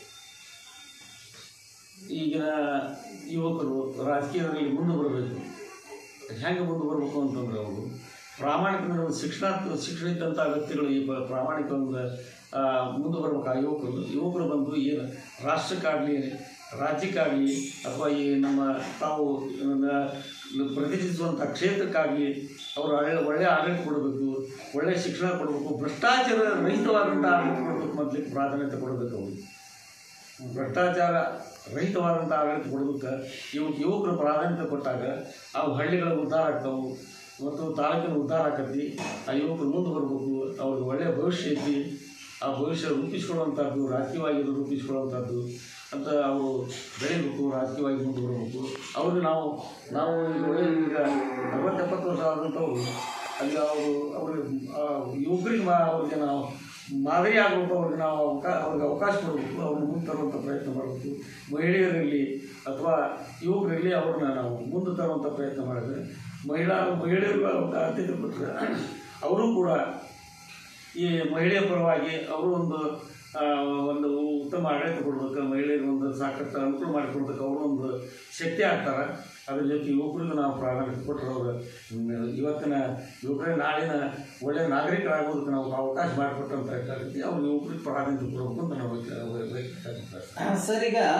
ಈಗಿನ ಯುವಕರು ರಾಜಕೀಯದಲ್ಲಿ ಮುಂದೆ ಬರಬೇಕು ಹೆಂಗೆ ಮುಂದೆ ಬರಬೇಕು ಅಂತಂದ್ರೆ ಅವರು ಪ್ರಾಮಾಣಿಕ ಶಿಕ್ಷಣ ಶಿಕ್ಷಣ ಇದ್ದಂಥ ವ್ಯಕ್ತಿಗಳು ಈ ಪ್ರ- ಪ್ರಾಮಾಣಿಕ ಒಂದು ಆ, ಮುಂದೆ ಬರ್ಬೇಕು ಆ ಯುವಕರು ಯುವಕರು ಬಂದು ಏನು ರಾಷ್ಟ್ರಕ್ಕಾಗಲಿ ರಾಜ್ಯಕ್ಕಾಗಲಿ ಅಥವಾ ಈ ನಮ್ಮ ತಾವು ನ- ಪ್ರತಿನಿಧಿಸುವಂಥ ಕ್ಷೇತ್ರಕ್ಕಾಗಲಿ ಅವರು ಒಳ್ಳೆ ಒಳ್ಳೆ ಆಡಳಿತ ಕೊಡಬೇಕು ಒಳ್ಳೆಯ ಶಿಕ್ಷಣ ಕೊಡಬೇಕು ಭ್ರಷ್ಟಾಚಾರ ರಹಿತವಾದಂಥ ಆಡಳಿತ ಕೊಡಬೇಕು ಮೊದಲಿಗೆ ಪ್ರಾಧಾನ್ಯತೆ ಕೊಡಬೇಕು ಅವರು ಭ್ರಷ್ಟಾಚಾರ ರಹಿತವಾದಂಥ ಆಡಳಿತ ಕೊಡೋದಕ್ಕೆ ಇವು ಯುವಕರು ಪ್ರಾಧಾನ್ಯತೆ ಕೊಟ್ಟಾಗ ಅವು ಹಳ್ಳಿಗಳ ಉದ್ಧಾರ ಆಗ್ತಾವು ಮತ್ತು ತಾಲೂಕಿನ ಉದ್ಧಾರ ಆಕತಿ ಆ ಯುವಕರು ಮುಂದೆ ಬರಬೇಕು ಅವ್ರಿಗೆ ಒಳ್ಳೆಯ ಭವಿಷ್ಯ ಐತಿ ಆ ಭವಿಷ್ಯ ರೂಪಿಸ್ಕೊಳ್ಳುವಂಥದ್ದು ರಾಜಕೀಯವಾಗಿ ರೂಪಿಸ್ಕೊಳ್ಳುವಂಥದ್ದು ಅಂತ ಅವರು ಬೆಳಿಬೇಕು ರಾಜಕೀಯವಾಗಿ ಮುಂದೆ ಬರಬೇಕು ಅವ್ರಿಗೆ ನಾವು ನಾವು ಈಗ ಒಳ್ಳೆ ಈಗ ಅರವತ್ತು ಎಪ್ಪತ್ತು ವರ್ಷ ಆದಂಥವ್ರು ಅಲ್ಲಿ ಅವರು ಅವ್ರಿಗೆ ಆ ಯುವಕರಿಗೆ ಮಾ ಅವ್ರಿಗೆ ನಾವು ಮಾದರಿ ಆಗಬೇಕು ಅವ್ರಿಗೆ ನಾವು ಅವಕಾ ಅವ್ರಿಗೆ ಅವಕಾಶ ಕೊಡಬೇಕು ಅವ್ರನ್ನ ಮುಂದೆ ತರುವಂಥ ಪ್ರಯತ್ನ ಮಾಡಬೇಕು ಮಹಿಳೆಯರಲ್ಲಿ ಅಥವಾ ಯುವಕರಲ್ಲಿ ಅವ್ರನ್ನ ನಾವು ಮುಂದೆ ತರುವಂಥ ಪ್ರಯತ್ನ ಮಾಡಿದ್ರೆ ಮಹಿಳಾ ಮಹಿಳೆಯರಿಗೂ ಅವ್ರಿಗೆ ಆದ್ಯತೆ ಕೊಟ್ಟರೆ ಅವರು ಕೂಡ ಈ ಮಹಿಳೆಯ ಪರವಾಗಿ ಅವರು ಒಂದು ಆ, ಒಂದು ಉತ್ತಮ ಆಡಳಿತ ಕೊಡ್ಬೇಕು ಮಹಿಳೆಯರಿಗೆ ಒಂದು ಸಾಕಷ್ಟು ಅನುಕೂಲ ಮಾಡಿಕೊಡ್ಬೇಕು ಅವರು ಒಂದು ಶಕ್ತಿ ಆಗ್ತಾರೆ ಅದ್ರ ಜೊತೆ ಯುವಕರಿಗೂ ನಾವು ಪ್ರಾಧಾನ್ಯತೆ ಕೊಟ್ಟರೆ ಅವರು ಇವತ್ತಿನ ಯುವಕರೇ ನಾಳಿನ ಒಳ್ಳೆಯ ನಾಗರಿಕರಾಗೋದಕ್ಕೆ ನಾವು ಅವಕಾಶ ಮಾಡಿಕೊಟ್ಟಂತ ಅವ್ರು ಯುವಕರಿಗೆ ಪ್ರಾಧಾನ್ಯತೆ ಕೊಡಬೇಕು ಅಂತ ನಾವು ವೈಯಕ್ತಿಕ- ವೈಯಕ್ತಿಕ ಅಭಿಪ್ರಾಯ. ಸರ್ ಈಗ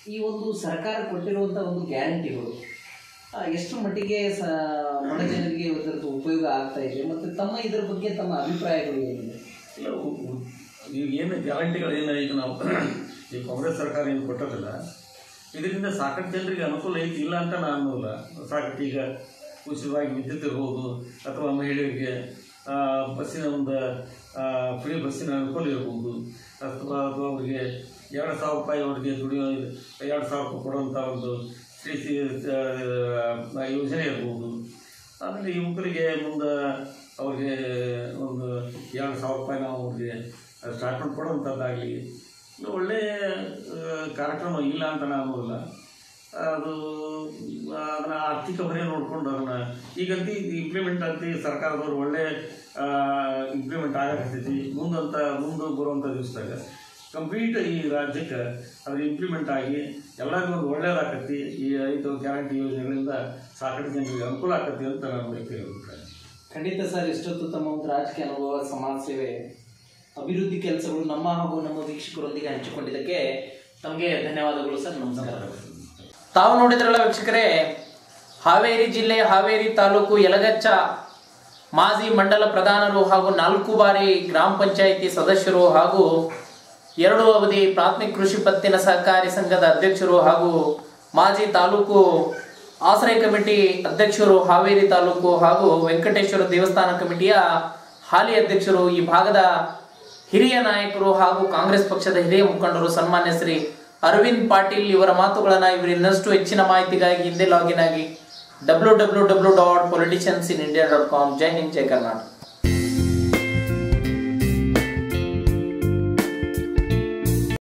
ಈ ಒಂದು ಸರ್ಕಾರ ಕೊಟ್ಟಿರುವಂಥ ಒಂದು ಗ್ಯಾರಂಟಿಗಳು ಆ, ಎಷ್ಟು ಮಟ್ಟಿಗೆ ಸ ಬಡ ಜನರಿಗೆ ಇದರದ್ದು ಉಪಯೋಗ ಆಗ್ತಾ ಇದೆ ಮತ್ತು ತಮ್ಮ ಇದರ ಬಗ್ಗೆ ತಮ್ಮ ಅಭಿಪ್ರಾಯಗಳು ಏನಿದೆ ಇಲ್ಲ ಉ- ಉ- ಈಗ ಏನು ಗ್ಯಾರಂಟಿಗಳು ಏನು ಈಗ ನಾವು ಈ ಕಾಂಗ್ರೆಸ್ ಸರ್ಕಾರ ಏನು ಕೊಟ್ಟದಿಲ್ಲ ಇದರಿಂದ ಸಾಕಷ್ಟು ಜನರಿಗೆ ಅನುಕೂಲ ಐತಿ ಇಲ್ಲ ಅಂತ ನಾನು ಅನ್ನೋಲ್ಲ ಸಾಕಷ್ಟು ಈಗ ಉಚಿತವಾಗಿ ವಿದ್ಯುತ್ ಇರ್ಬೋದು ಅಥವಾ ಮಹಿಳೆಯರಿಗೆ ಆ, ಬಸ್ಸಿನ ಒಂದು ಫ್ರೀ ಬಸ್ಸಿನ ಅನುಕೂಲ ಇರ್ಬೋದು ಅಥವಾ ಅದು ಅವರಿಗೆ ಎರಡು ಸಾವಿರ ರೂಪಾಯಿ ಅವರಿಗೆ ದುಡಿಯೋ ಎರಡು ಸಾವಿರ ರೂಪಾಯಿ ಕೊಡುವಂಥ ಒಂದು ಶ್ರೀ ಸಿ ಆ, ಯೋಜನೆ ಇರ್ಬೋದು ಆಮೇಲೆ ಯುವಕರಿಗೆ ಮುಂದೆ ಅವ್ರಿಗೆ ಒಂದು ಎರಡು ಸಾವಿರ ರೂಪಾಯಿ ನಾವು ಅವ್ರಿಗೆ ಸ್ಟಾರ್ಟ್ಮೆಂಟ್ ಕೊಡುವಂಥದ್ದಾಗಲಿ ಇದು ಒಳ್ಳೆಯ ಆ, ಕಾರ್ಯಕ್ರಮ ಇಲ್ಲ ಅಂತ ನಾನು ಅನ್ನೋದಿಲ್ಲ ಅದು ಅದನ್ನು ಆರ್ಥಿಕ ಹೊರೆ ನೋಡಿಕೊಂಡು ಅದನ್ನು ಈಗಂತೂ ಇದು ಇಂಪ್ಲಿಮೆಂಟ್ ಅಂತ ಸರ್ಕಾರದವ್ರು ಒಳ್ಳೆ ಇಂಪ್ಲಿಮೆಂಟ್ ಆಗಕತ್ತೈತಿ ಮುಂದಂತ ಮುಂದೆ ಬರುವಂಥ ದಿವಸದಾಗ ಕಂಪ್ಲೀಟ್ ಈ ರಾಜ್ಯಕ್ಕೆ ಅದು ಇಂಪ್ಲಿಮೆಂಟ್ ಆಗಿ ಎಲ್ಲರಿಗೂ ಒಂದು ಒಳ್ಳೇದಾಕತಿ ಈ ಐದು ಗ್ಯಾರಂಟಿ ಯೋಜನೆಗಳಿಂದ ಸಾಕಷ್ಟು ಜನರಿಗೆ ಅನುಕೂಲ ಆಕತಿ ಅಂತ ನನ್ನ ವ್ಯಕ್ತಿ ಅಭಿಪ್ರಾಯ ಖಂಡಿತ ಸರ್ ಇಷ್ಟೊತ್ತು ತಮ್ಮ ಒಂದು ರಾಜಕೀಯ ಅನುಭವ ಸಮಾಜ ಸೇವೆ ಅಭಿವೃದ್ಧಿ ಕೆಲಸಗಳು ನಮ್ಮ ಹಾಗೂ ನಮ್ಮ ವೀಕ್ಷಕರೊಂದಿಗೆ ಹಂಚಿಕೊಂಡಿದ್ದಕ್ಕೆ ತಮಗೆ ಧನ್ಯವಾದಗಳು ಸರ್ ನಮಸ್ಕಾರ ತಾವು ನೋಡಿದ್ರಲ್ಲ ವೀಕ್ಷಕರೇ ಹಾವೇರಿ ಜಿಲ್ಲೆ ಹಾವೇರಿ ತಾಲೂಕು ಯಲಗಚ್ಚ ಮಾಜಿ ಮಂಡಲ ಪ್ರಧಾನರು ಹಾಗೂ ನಾಲ್ಕು ಬಾರಿ ಗ್ರಾಮ ಪಂಚಾಯಿತಿ ಸದಸ್ಯರು ಹಾಗೂ ಎರಡು ಅವಧಿ ಪ್ರಾಥಮಿಕ ಕೃಷಿ ಪತ್ತಿನ ಸಹಕಾರಿ ಸಂಘದ ಅಧ್ಯಕ್ಷರು ಹಾಗೂ ಮಾಜಿ ತಾಲೂಕು ಆಶ್ರಯ ಕಮಿಟಿ ಅಧ್ಯಕ್ಷರು ಹಾವೇರಿ ತಾಲೂಕು ಹಾಗೂ ವೆಂಕಟೇಶ್ವರ ದೇವಸ್ಥಾನ ಕಮಿಟಿಯ ಹಾಲಿ ಅಧ್ಯಕ್ಷರು ಈ ಭಾಗದ ಹಿರಿಯ ನಾಯಕರು ಹಾಗೂ ಕಾಂಗ್ರೆಸ್ ಪಕ್ಷದ ಹಿರಿಯ ಮುಖಂಡರು ಸನ್ಮಾನ್ಯ ಶ್ರೀ ಅರವಿಂದ್ ಪಾಟೀಲ್ ಇವರ ಮಾತುಗಳನ್ನ ಇವರು ಇನ್ನಷ್ಟು ಹೆಚ್ಚಿನ ಮಾಹಿತಿಗಾಗಿ ಹಿಂದೆ ಲಾಗಿನ್ ಆಗಿ W W W dot politicians in India dot com ಜೈ ಹಿಂದ್ ಜೈ ಕರ್ನಾಟಕ